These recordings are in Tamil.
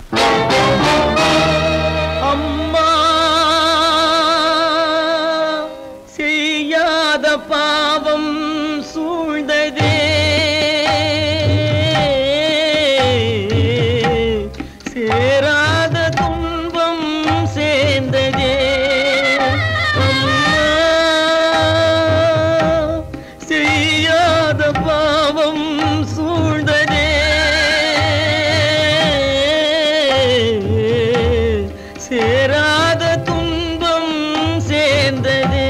அம்மா செய்யாத பாவம் சூழ்ந்ததே சேராத துன்பம் சேர்ந்ததே அம்மா செய்யாத பாவம் சூழ்ந்ததே சேராத துன்பம் சேர்ந்ததே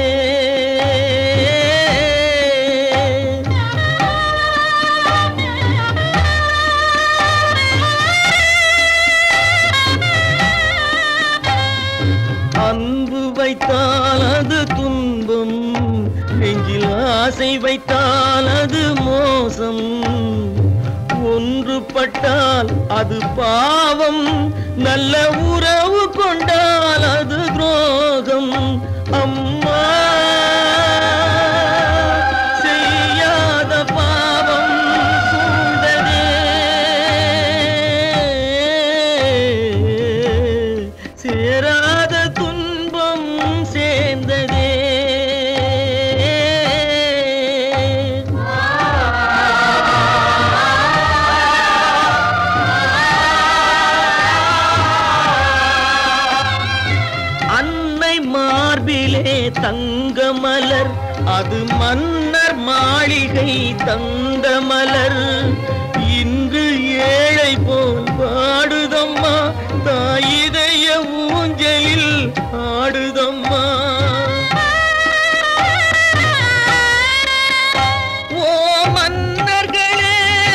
அன்பு வைத்தால் அது துன்பம் நெஞ்சில் ஆசை வைத்தால் அது மோசம் ஒன்றுபட்டால் அது பாவம் நல்ல உறவு கொண்டால் அது துரோகம் அம்மா செய்யாத பாவம் சூழ்ந்ததே சேராத துன்பம் சேர்ந்ததே அன்னை மார்பிலே தங்க மலர் அது மன்னர் மாளிகை தந்த மலர் இன்று ஏழை போல் பாடுதம்மா தாயிதய ஊஞ்சலில் ஆடுதம்மா ஓ மன்னர்களே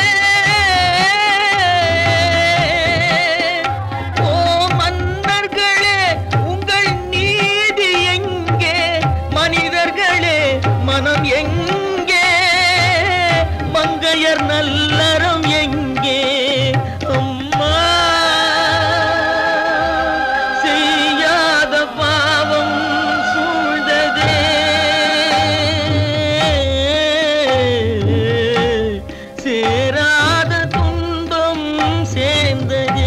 ஓ மன்னர்களே உங்கள் நீதி எங்கே மனிதர்களே மனம் எங்கே மங்கையர் நல்லறம் எங்கே அம்மா செய்யாத பாவம் சூழ்ந்ததே சேராத துன்பம் சேர்ந்ததே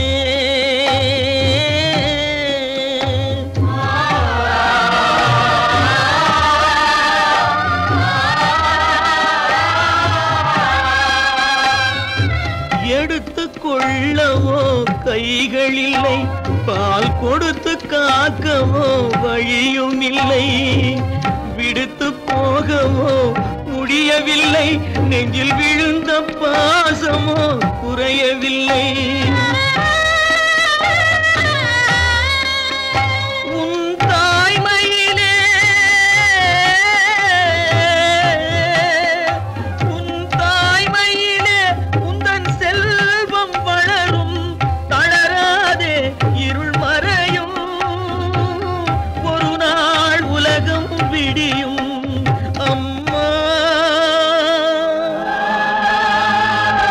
எடுத்து கொள்ளவோ கைகள் இல்லை பால் கொடுத்து காக்கவோ வழியும் இல்லை விடுத்து போகவோ முடியவில்லை நெஞ்சில் விழுந்த பாசமோ குறையவில்லை உன் தாய்மையிலே உன் தாய்மையிலே உந்தன் செல்வம் வளரும் தளராதே இருள் மறையும் ஒரு நாள் உலகம் விடியும்